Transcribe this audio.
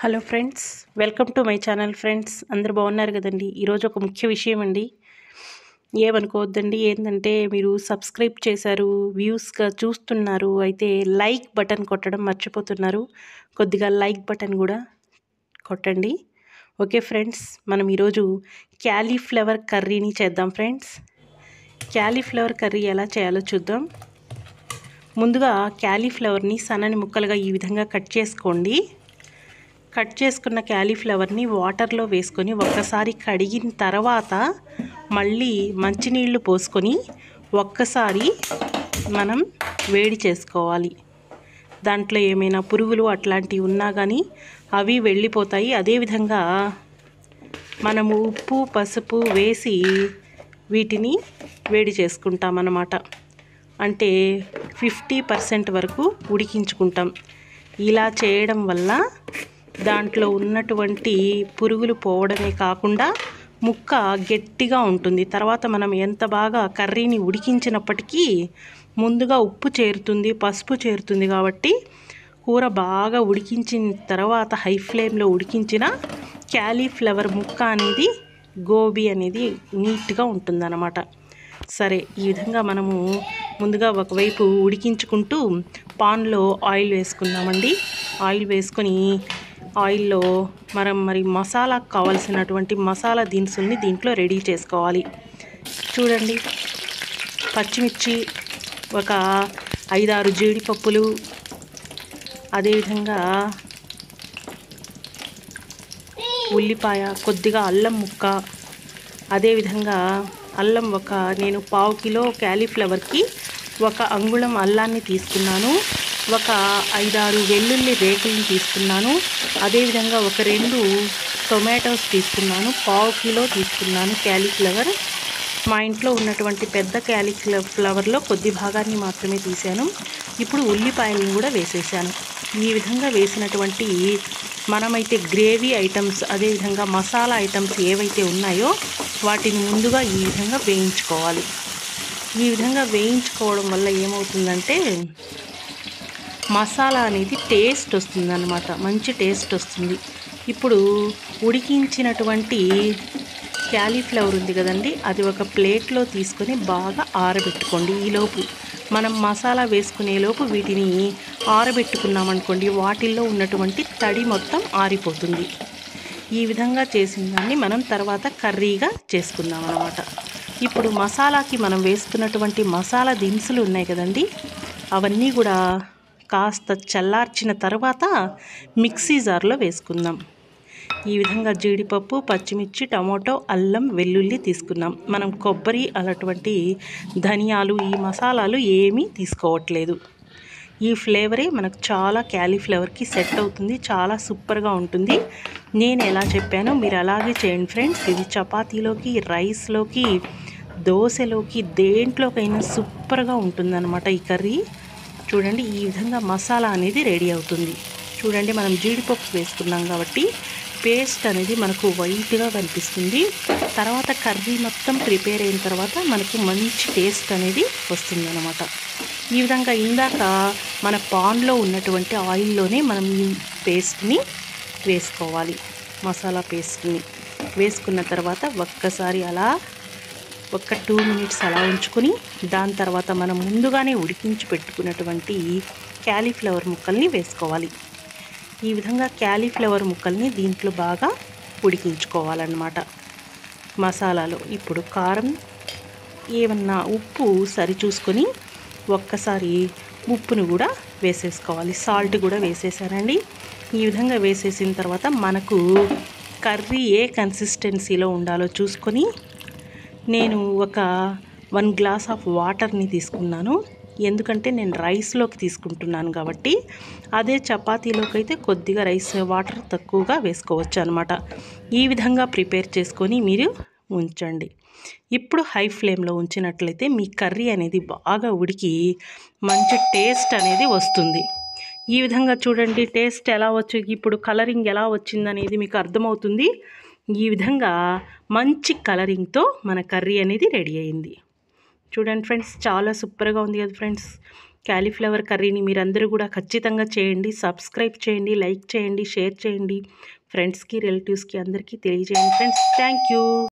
hello friends welcome to my channel friends అందరు బాగున్నారు కదండి ఈరోజు ఒక ముఖ్య విషయం అండి ఏమనుకోవద్దండి ఏంటంటే మీరు సబ్స్క్రైబ్ చేశారు వ్యూస్గా చూస్తున్నారు అయితే లైక్ బటన్ కొట్టడం మర్చిపోతున్నారు కొద్దిగా లైక్ బటన్ కూడా కొట్టండి ఓకే ఫ్రెండ్స్ మనం ఈరోజు క్యాలీఫ్లవర్ కర్రీని చేద్దాం ఫ్రెండ్స్ క్యాలీఫ్లవర్ కర్రీ ఎలా చేయాలో చూద్దాం ముందుగా క్యాలీఫ్లవర్ని సన్నని ముక్కలుగా ఈ విధంగా కట్ చేసుకోండి కట్ చేసుకున్న క్యాలీఫ్లవర్ని వాటర్లో వేసుకొని ఒక్కసారి కడిగిన తర్వాత మళ్ళీ మంచినీళ్ళు పోసుకొని ఒక్కసారి మనం వేడి చేసుకోవాలి దాంట్లో ఏమైనా పురుగులు అట్లాంటివి ఉన్నా కానీ అవి వెళ్ళిపోతాయి అదేవిధంగా మనము ఉప్పు పసుపు వేసి వీటిని వేడి చేసుకుంటామన్నమాట అంటే ఫిఫ్టీ పర్సెంట్ వరకు ఉడికించుకుంటాం ఇలా చేయడం వల్ల దాంట్లో ఉన్నటువంటి పురుగులు పోవడమే కాకుండా ముక్క గట్టిగా ఉంటుంది తర్వాత మనం ఎంత బాగా కర్రీని ఉడికించినప్పటికీ ముందుగా ఉప్పు చేరుతుంది పసుపు చేరుతుంది కాబట్టి కూర బాగా ఉడికించిన తర్వాత హై ఫ్లేమ్లో ఉడికించిన క్యాలీఫ్లవర్ ముక్క అనేది గోబీ అనేది నీట్గా ఉంటుందన్నమాట సరే ఈ విధంగా మనము ముందుగా ఒకవైపు ఉడికించుకుంటూ పాన్లో ఆయిల్ వేసుకుందామండి ఆయిల్ వేసుకొని ఆయిల్లో మనం మరి మసాలాకు కావాల్సినటువంటి మసాలా దినుసుల్ని దీంట్లో రెడీ చేసుకోవాలి చూడండి పచ్చిమిర్చి ఒక ఐదారు జీడిపప్పులు అదేవిధంగా ఉల్లిపాయ కొద్దిగా అల్లం ముక్క అదేవిధంగా అల్లం ఒక నేను పావు కిలో క్యాలీఫ్లవర్కి ఒక అంగుళం అల్లాన్ని తీసుకున్నాను ఒక ఐదారు వెల్లుల్లి రేకుల్ని తీసుకున్నాను అదేవిధంగా ఒక రెండు టొమాటోస్ తీసుకున్నాను పావు కిలో తీసుకున్నాను క్యాలీఫ్లవర్ మా ఇంట్లో ఉన్నటువంటి పెద్ద క్యాలీఫ్లవర్లో కొద్ది భాగాన్ని మాత్రమే తీశాను ఇప్పుడు ఉల్లిపాయలను కూడా వేసేసాను ఈ విధంగా వేసినటువంటి మనమైతే గ్రేవీ ఐటమ్స్ అదేవిధంగా మసాలా ఐటమ్స్ ఏవైతే ఉన్నాయో వాటిని ముందుగా ఈ విధంగా వేయించుకోవాలి ఈ విధంగా వేయించుకోవడం వల్ల ఏమవుతుందంటే మసాలా అనేది టేస్ట్ వస్తుంది అనమాట మంచి టేస్ట్ వస్తుంది ఇప్పుడు ఉడికించినటువంటి క్యాలీఫ్లవర్ ఉంది కదండి అది ఒక ప్లేట్లో తీసుకొని బాగా ఆరబెట్టుకోండి ఈలోపు మనం మసాలా వేసుకునేలోపు వీటిని ఆరబెట్టుకున్నామనుకోండి వాటిల్లో ఉన్నటువంటి తడి మొత్తం ఆరిపోతుంది ఈ విధంగా చేసిన దాన్ని మనం తర్వాత కర్రీగా చేసుకుందాం అనమాట ఇప్పుడు మసాలాకి మనం వేసుకున్నటువంటి మసాలా దినుసులు ఉన్నాయి కదండి అవన్నీ కూడా కాస్త చల్లార్చిన తర్వాత మిక్సీ జార్లో వేసుకుందాం ఈ విధంగా జీడిపప్పు పచ్చిమిర్చి టమోటో అల్లం వెల్లుల్లి తీసుకున్నాం మనం కొబ్బరి అలాంటి ధనియాలు ఈ మసాలాలు ఏమీ తీసుకోవట్లేదు ఈ ఫ్లేవరే మనకు చాలా క్యాలీఫ్లవర్కి సెట్ అవుతుంది చాలా సూపర్గా ఉంటుంది నేను ఎలా చెప్పానో మీరు అలాగే చేయండి ఫ్రెండ్స్ ఇది చపాతీలోకి రైస్లోకి దోశలోకి దేంట్లోకైనా సూపర్గా ఉంటుందన్నమాట ఈ కర్రీ చూడండి ఈ విధంగా మసాలా అనేది రెడీ అవుతుంది చూడండి మనం జీడిపప్పు వేసుకున్నాం కాబట్టి పేస్ట్ అనేది మనకు వైట్గా కనిపిస్తుంది తర్వాత కర్రీ మొత్తం ప్రిపేర్ అయిన తర్వాత మనకు మంచి టేస్ట్ అనేది వస్తుందన్నమాట ఈ విధంగా ఇందాక మన పాన్లో ఉన్నటువంటి ఆయిల్లోనే మనం ఈ పేస్ట్ని వేసుకోవాలి మసాలా పేస్ట్ని వేసుకున్న తర్వాత ఒక్కసారి అలా ఒక టూ మినిట్స్ అలా ఉంచుకొని దాని తర్వాత మనం ముందుగానే ఉడికించి పెట్టుకున్నటువంటి క్యాలీఫ్లవర్ ముక్కల్ని వేసుకోవాలి ఈ విధంగా క్యాలీఫ్లవర్ ముక్కల్ని దీంట్లో బాగా ఉడికించుకోవాలన్నమాట మసాలాలో ఇప్పుడు కారం ఏమన్నా ఉప్పు సరి చూసుకొని ఒక్కసారి ఉప్పును కూడా వేసేసుకోవాలి సాల్ట్ కూడా వేసేసానండి ఈ విధంగా వేసేసిన తర్వాత మనకు కర్రీ ఏ కన్సిస్టెన్సీలో ఉండాలో చూసుకొని నేను ఒక వన్ గ్లాస్ ఆఫ్ వాటర్ని తీసుకున్నాను ఎందుకంటే నేను రైస్లోకి తీసుకుంటున్నాను కాబట్టి అదే చపాతీలోకి అయితే కొద్దిగా రైస్ వాటర్ తక్కువగా వేసుకోవచ్చు అనమాట ఈ విధంగా ప్రిపేర్ చేసుకొని మీరు ఉంచండి ఇప్పుడు హై ఫ్లేమ్లో ఉంచినట్లయితే మీ కర్రీ అనేది బాగా ఉడికి మంచి టేస్ట్ అనేది వస్తుంది ఈ విధంగా చూడండి టేస్ట్ ఎలా వచ్చి ఇప్పుడు కలరింగ్ ఎలా వచ్చిందనేది మీకు అర్థమవుతుంది ఈ విధంగా మంచి కలరింగ్తో మన కర్రీ అనేది రెడీ అయింది చూడండి ఫ్రెండ్స్ చాలా సూపర్గా ఉంది కదా ఫ్రెండ్స్ క్యాలీఫ్లవర్ కర్రీని మీరందరూ కూడా ఖచ్చితంగా చేయండి సబ్స్క్రైబ్ చేయండి లైక్ చేయండి షేర్ చేయండి ఫ్రెండ్స్కి రిలేటివ్స్కి అందరికీ తెలియజేయండి ఫ్రెండ్స్ థ్యాంక్ యూ